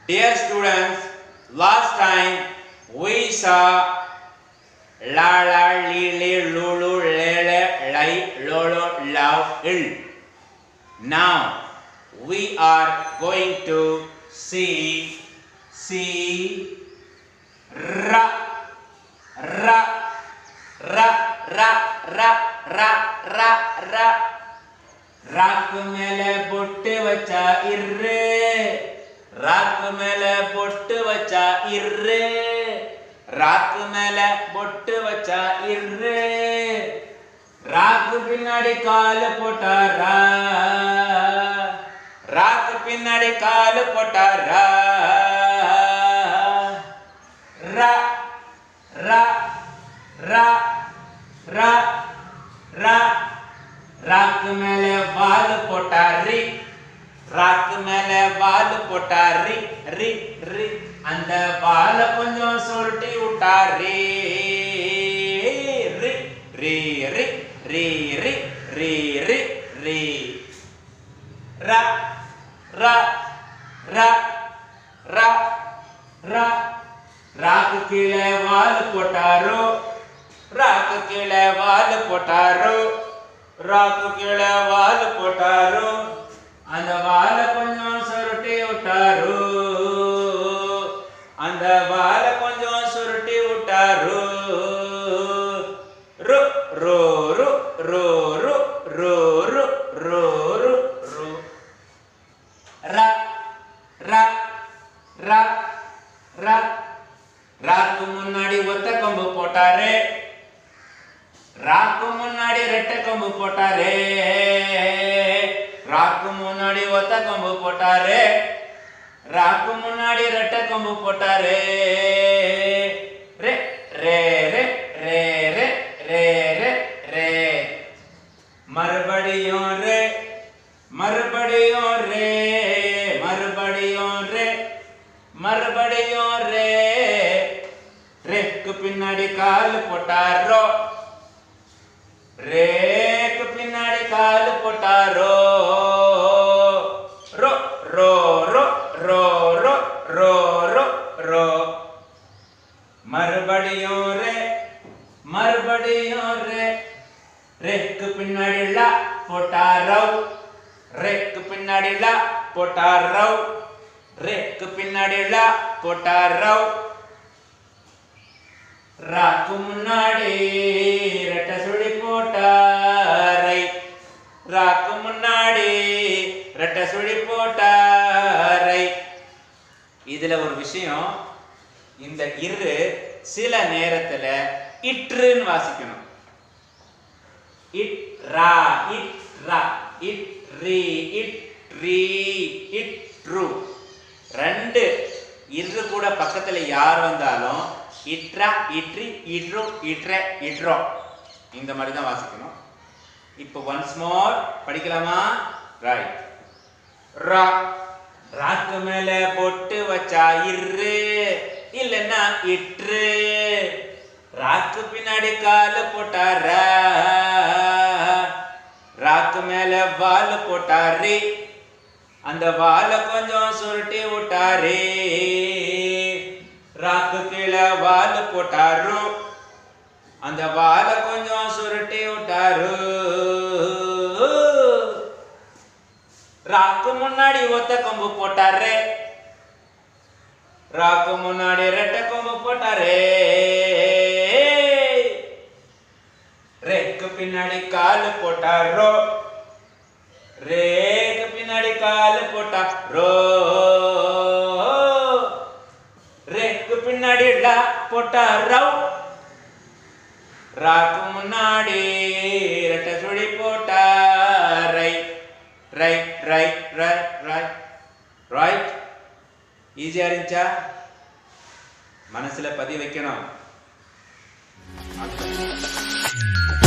Dear students, last time we saw la la li li lulu lele lai lolo love il. Now we are going to see see ra ra ra ra ra ra ra ra ராக்கு மேல பொட்டு வச்சா இரு ராக்கு மேல பொட்டு வச்சா இரு ராக்கு மேல பொட்டு வச்சா இரு ராக்கு பின்னாடி காலு போட்டாரா ராக்கு பின்னாடி காலு போட்டாரா ரா ரா ரா ரா ரா ராக்கு மேல வால் போட்டாரி ராக்கு மேல வால் போட்டாரி ரி ரி அந்த வால கொஞ்சம் சுருட்டி விட்டாரி ரி ரி ரி ரி ரி ரி ரி ரி ரா ரா ரா ரா ரா ராக்கு கீழே வால் போட்டாரோ ராக்கு கீழே வால் போட்டாரோ ராக்கு கீழே வால் போட்டாரோ அந்த வாலை கொஞ்சம் சுருட்டி விட்டாரோ அந்த வாலை கொஞ்சம் சுருட்டி விட்டாரோ ரு ரோ ரு ரோ ரு ரோ ரு ரோ ரு ரு ரா ரா ரா ரா ராக்கு முன்னாடி ஒத்த கொம்பு போட்டாரு ராக்கு முன்னாடி ரெட்டை கொம்பு போட்டாரு ராக்கு முன்னாடி ஒத்த கொம்பு போட்டாரு ராக்கு முன்னாடி ரெட்டை கொம்பு போட்டாரு ரே ரே ரே ரே ரே ரே ரே ரே மறுபடியும் ரே மறுபடியும் ரே மறுபடியும் ரே மறுபடியும் ரே ரேக்கு பின்னாடி கால் போட்டாரோ ரேக்கு பின்னாடி கால் போட்டாரோ ரோ ரோ ரோ ரோ ரோ ரோ ரோ ரோ மறுபடியும் ரே மறுபடியும் ரே ரேக்கு பின்னாடி லா போட்டாரோ ரேக்கு பின்னாடி லா போட்டாரோ ரேக்கு பின்னாடி லா போட்டாரோ ராக்கு முன்னாடி ரெட்ட சுழி போட்டாரை ராக்கு முன்னாடி ரெட்ட சுழி போட்டாரை இதுல ஒரு விஷயம் இந்த இரு சில நேரத்துல இட்ருன்னு வாசிக்கணும் இட் ரா இட் ரா இட் ரீ இட் ரீ இட் ட்ரூ ரெண்டு இரு கூட பக்கத்துல யார் வந்தாலும் இட்ரா இட்ரி இட்ரு இட்ர இட்ரோ இந்த மாதிரி தான் வாசிக்கணும் இப்போ ஒன்ஸ் மோர் படிக்கலாமா ரைட் ரா ராக்கு மேல பொட்டு வச்சா இரு இல்லைன்னா இட்ரு ராக்கு பின்னாடி காலு போட்டாரா ராக்கு மேல வால் போட்டாரு அந்த வாலை கொஞ்சம் சுருட்டி விட்டாரு ராக்கு கீழே வால் போட்டாரு அந்த வாலை கொஞ்சம் சுருட்டி விட்டாரு ராக்கு முன்னாடி ஒத்த கொம்பு போட்டாரு ராக்கு முன்னாடி ரெட்டை கொம்பு போட்டாரு ரெக்கு பின்னாடி காலு போட்டாரோ ரேக்கு பின்னாடி காலு போட்டாரோ ரெக்கு பின்னாடி டா போட்டாரோ ராக்கு முன்னாடி ரெட்டை சுழி போட்டா right right right right right right ஈஸியா இருந்துச்சா மனசுல பதிய வைக்கணும்